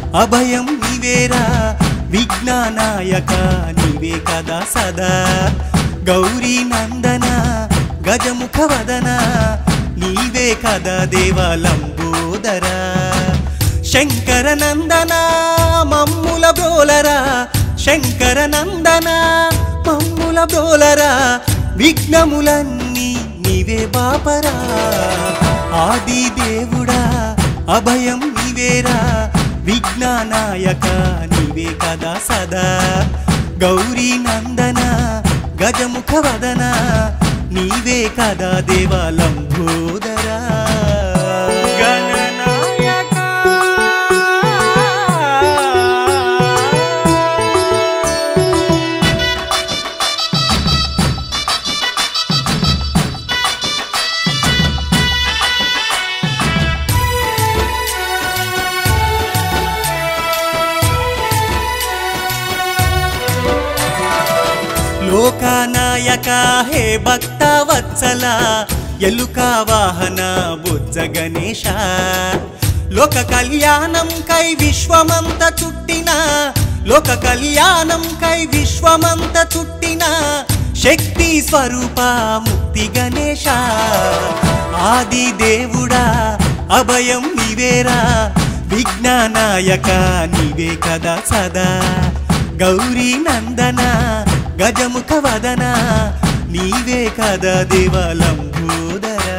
అభయం నీవేరా విజ్ఞానాయక నీవే కదా సదా గౌరీ నందన గజముఖ వదన నీవే కదా దేవలంబోదరా శంకర నందన మమ్ముల బ్రోలరా శంకర నందన మమ్ముల బ్రోలరా విఘ్నములన్నీ నీవే బాపరా ఆది దేవుడా అభయం నీవేరా విజ్ఞానాయక నీవే కదా సదా గౌరీ నందన గజముఖ వదన నీవే కదా దేవాలంబోదరా లోకానాయక హే భక్త వత్సల ఎలుక వాహన బుజ్జ గణేశ లోక కళ్యాణం కై విశ్వమంత చుట్టిన లోక కళ్యాణం కై విశ్వమంత చుట్టిన శక్తి స్వరూప ముక్తి గణేశ ఆది దేవుడా అభయం నీవేరా విజ్ఞానాయక నీవే కదా సదా గౌరీ నందన గజముఖ వదన నీవే కదా దేవలంబోదరా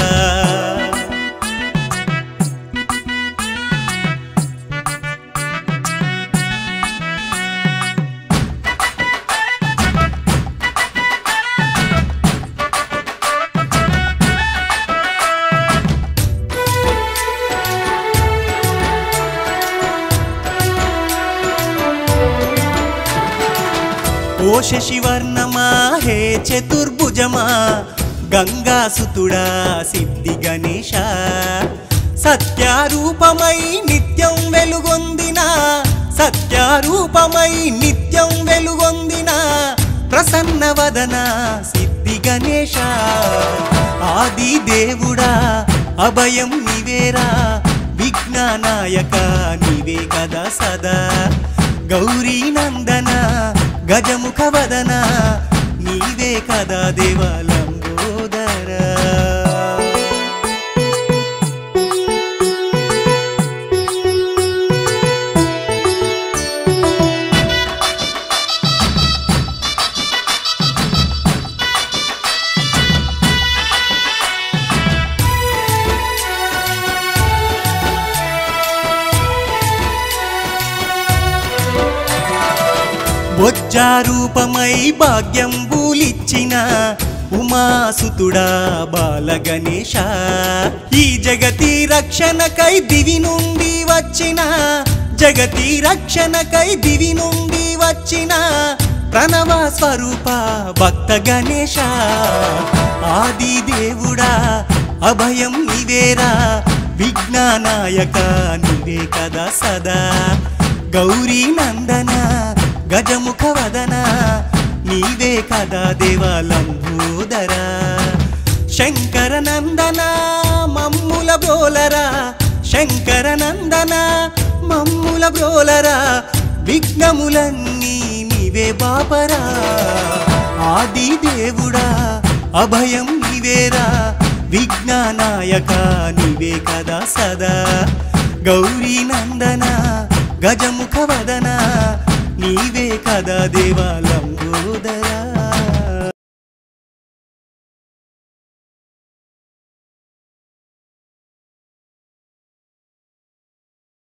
ఓ శశివర్ణమా హే చతుర్భుజమా గంగాసుతుడా సిద్ధి గణేశ సత్యారూపమై నిత్యం వెలుగొందిన సత్యారూపమై నిత్యం వెలుగొందిన ప్రసన్న వదన సిద్ధి గణేశ ఆది దేవుడా అభయం నివేరా విజ్ఞానాయక నీవే కదా సదా గౌరీ నందన గజముఖ వదన నీవే కదా దేవలంబోదరా బొజ్జారూపమై భాగ్యం బూలిచ్చిన ఉమాసుతుడా బాల గణేశ ఈ జగతి రక్షణకై దివి నుండి వచ్చిన జగతి రక్షణకై దివి నుండి వచ్చిన ప్రణవ స్వరూప భక్త గణేశ ఆది దేవుడా అభయం నీవేరా విజ్ఞానాయక నీవే కదా సదా గౌరీ నందన గజముఖ వదన నీవే కదా దేవాలంబోదరా శంకర నందన మమ్ముల బ్రోలరా శంకర నందన మమ్ముల బ్రోలరా విఘ్నములన్నీ నీవే బాపరా ఆది దేవుడా అభయం నీవేరా విజ్ఞానాయక నీవే కదా సదా గౌరీ నందన గజముఖ వదన నీవే కదా దేవాలంబోదరా